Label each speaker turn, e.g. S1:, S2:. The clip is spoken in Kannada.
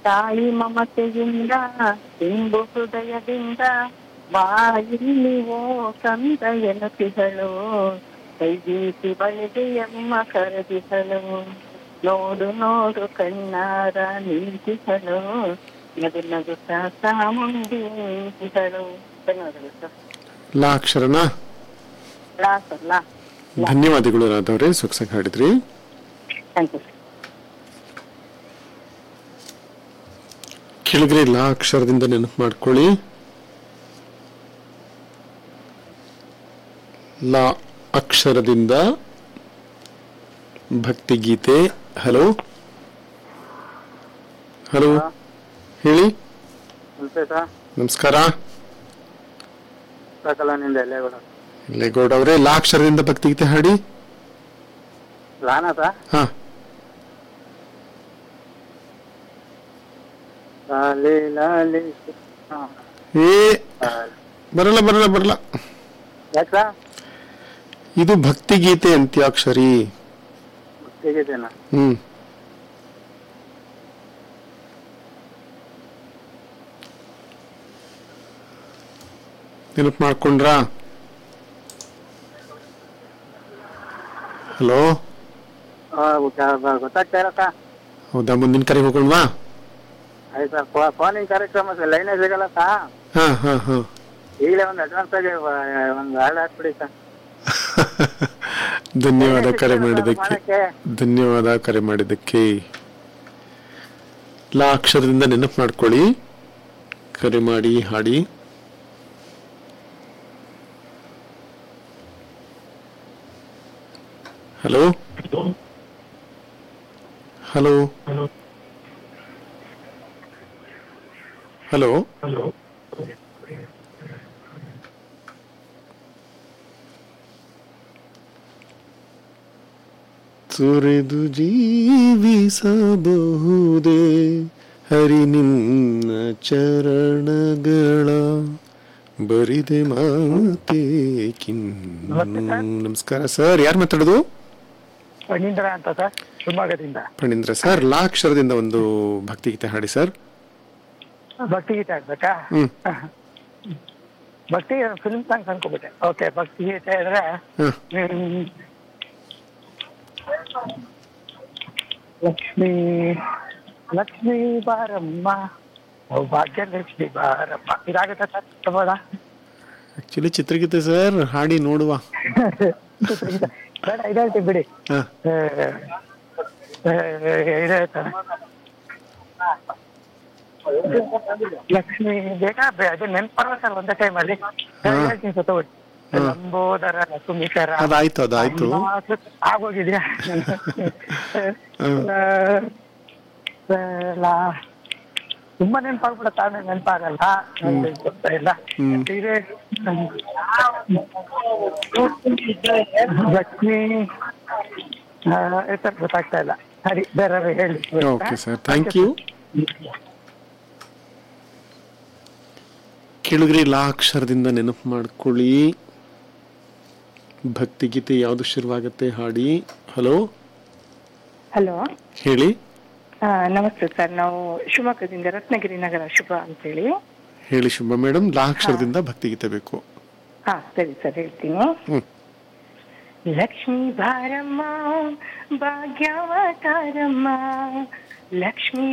S1: ತಾಯಿ ಮಮತೆಯಿಂದ ಇಂಬು ಹೃದಯದಿಂದ ಬಾಯಿಲ್ಲಿ ಓ ಕಂದ ಎನ್ನುತ್ತಿಹಳು ಕೈಬೀಸಿ ಬಳಿಗೆಯಮ್ಮ ಕರೆದಿಹಳು ನೋಡು ನೋಡು ಕಣ್ಣಾರ ನಿಂತಿಹಳು ನಗು ನಗುತ್ತ ಸಾಮುಂಡಿ ನಿಂತಿಹಳು ಧನ್ಯವಾದಗಳು ಸರ್
S2: ಲಾ ಅಕ್ಷರನಾ
S1: ಲಾ ಸರ್ ಲಾ
S2: ಧನ್ಯವಾದಗಳು ರಾಧವ್ರೆ ಸೊಗಸಾಗಿ ಹಾಡಿದ್ರಿ
S1: ಥ್ಯಾಂಕ್ ಯು ಸರ್
S2: ಕೇಳಿದ್ರಿ ಲಾ ಅಕ್ಷರದಿಂದ ನೆನಪು ಮಾಡ್ಕೊಳ್ಳಿ ಲಾ ಅಕ್ಷರದಿಂದ ಭಕ್ತಿಗೀತೆ ಹಲೋ ಹಲೋ ಹೇಳಿ
S3: ನಮಸ್ತೆ ಸರ್
S2: ನಮಸ್ಕಾರ
S3: ಸಕಲನಿಂದ ಎಲ್ಲೇಗೌಡ
S2: ಲೇಗೌಡ್ ಅವರೇ ಲಾ ಅಕ್ಷರದಿಂದ ಭಕ್ತಿಗೀತೆ ಹಾಡಿ
S3: ಲಾನಾ ಸರ್
S2: ಹಾ
S3: ಲಾಲಿ ಲಾಲಿ ಹಾ.
S2: ಏ
S3: ಲಾಲಿ.
S2: ಬರಲ್ಲ ಬರಲ್ಲ ಬರಲ್ಲ
S3: ಯಾಕೆ ಸರ್
S2: ಇದು ಭಕ್ತಿಗೀತೆ ಅಂತ್ಯಾಕ್ಷರಿ
S3: ಹೇಗಿದ್ದೇನಾ
S2: ಹ್ಮ್ ನೆನಪು ಮಾಡ್ಕೊಂಡ್ರಾ ಹಲೋ
S3: ಗೊತ್ತಾಗ್ತಾ ಇಲ್ಲ ಸರ್
S2: ಹೌದಾ ಮುಂದಿನ ಕರೆಗೆ ಹೋಗೋಣವಾ
S3: ಆಯ್ತು ಸರ್ ಫೋನಿಂಗ್ ಕಾರ್ಯಕ್ರಮ ಸರ್ ಲೈನೇ ಸಿಗಲ್ಲ ಸರ್
S2: ಹಾ ಹಾ ಹಾ
S3: ಈಗಲೇ ಒಂದು ಅಡ್ವಾನ್ಸ್ ಆಗಿ ಒಂದು ಹಾಡು ಹಾಕ್ಬಿಡಿ ಸರ್
S2: ಧನ್ಯವಾದ ಕರೆ ಮಾಡಿದ್ದಕ್ಕೆ
S3: ಮಾಡಕ್ಕೆ
S2: ಧನ್ಯವಾದ ಕರೆ ಮಾಡಿದ್ದಕ್ಕೆ ಲಾ ಅಕ್ಷರದಿಂದ ನೆನಪು ಮಾಡ್ಕೊಳ್ಳಿ ಕರೆ ಮಾಡಿ ಹಾಡಿ ಹಲೋ ಹಲೋ ಹಲೋ ಸುರಿದು ಜೀವಿಸಬಹುದೇ ಹರಿ ನಿನ್ನ ಚರಣಗಳ ಬರಿದೆ ಮಾತೆ ನಮಸ್ಕಾರ ಸರ್ ಯಾರು ಮಾತಾಡೋದು
S4: ಫಣೀಂದ್ರ ಅಂತ ಸರ್ ಶಿವಮೊಗ್ಗದಿಂದ
S2: ಫಣೀಂದ್ರ ಸರ್ ಲಾ ಅಕ್ಷರದಿಂದ ಒಂದು ಭಕ್ತಿಗೀತೆ ಹಾಡಿ ಸರ್
S4: ಭಕ್ತಿಗೀತೆ ಆಗ್ಬೇಕಾ
S2: ಹ್ಮ್
S4: ಭಕ್ತಿ ಫಿಲ್ಮ್ ಸಾಂಗ್ಸ್ ಅನ್ಕೋಬಿಟ್ಟೆ ಓಕೆ ಭಕ್ತಿಗೀತೆ ಅಂದ್ರೆ
S2: ಹ.
S4: ಹ್ಮ್, ಲಕ್ಷ್ಮೀ ಲಕ್ಷ್ಮೀ ಬಾರಮ್ಮ ಓ ಭಾಗ್ಯಲಕ್ಷ್ಮಿ ಬಾರಮ್ಮ ಇದಾಗುತ್ತೆ ಸರ್ ತಗೋದಾ
S2: ಆಕ್ಚುಲಿ ಚಿತ್ರಗೀತೆ ಸರ್ ಹಾಡಿ ನೋಡುವ
S4: ಬೇಡ ಇದಾಯ್ತು ಬಿಡಿ
S2: ಹ.
S4: ಏ, ಏ, ಇದಾಯ್ತಾನೆ ಲಕ್ಷ್ಮಿ ಬೇಕಾ ಬೇ- ಅದು ನೆನ್ಪಲ್ಲ ಸರ್ ಒಂದೇ ಟೈಮ್ ಅಲ್ಲಿ ಹೇಳ್ತೀನಿ ಸತ್ತೋಗ್ಬಿಟ್ಟು ಲಂಬೋದರ ಸುಮಿಕರ
S2: ಅದಾಯ್ತು ಅದಾಯ್ತು
S4: ಆಗೋಗಿದ್ಯಾ ತುಂಬಾ ನೆನಪಾಗ್ಬಿಡತ್ತ ಆಮೇಲೆ ನೆನಪಾಗಲ್ಲ ನಂಗೆ ಗೊತ್ತಾ ಇಲ್ಲ ಇದೆ ಲಕ್ಷ್ಮಿ ಸರ್ ಗೊತ್ತಾಗ್ತಾ ಇಲ್ಲ ಸರಿ ಬೇರೆ ಹೇಳಿ
S2: ಓಕೆ ಸರ್ ಥ್ಯಾಂಕ್ ಯು ಕೇಳಿದ್ರಿ ಲಾ ಅಕ್ಷರದಿಂದ ನೆನಪು ಮಾಡ್ಕೊಳ್ಳಿ ಭಕ್ತಿಗೀತೆ ಯಾವುದು ಶುರುವಾಗತ್ತೆ ಹಾಡಿ ಹಲೋ
S5: ಹಲೋ
S2: ಹೇಳಿ
S5: ಆ, ನಮಸ್ತೆ ಸರ್ ನಾವು ಶಿವಮೊಗ್ಗದಿಂದ ರತ್ನಗಿರಿ ನಗರ ಶುಭ ಅಂತೇಳಿ
S2: ಹೇಳಿ ಶುಭ ಮೇಡಮ್ ಲಾ ಅಕ್ಷರದಿಂದ ಭಕ್ತಿಗೀತೆ ಬೇಕು
S5: ಹಾ ಸರಿ ಸರ್ ಹೇಳ್ತೀನಿ
S2: ಹ್ಮ್
S5: ಲಕ್ಷ್ಮೀ ಬಾರಮ್ಮ ಭಾಗ್ಯವತಾರಮ್ಮ ಲಕ್ಷ್ಮೀ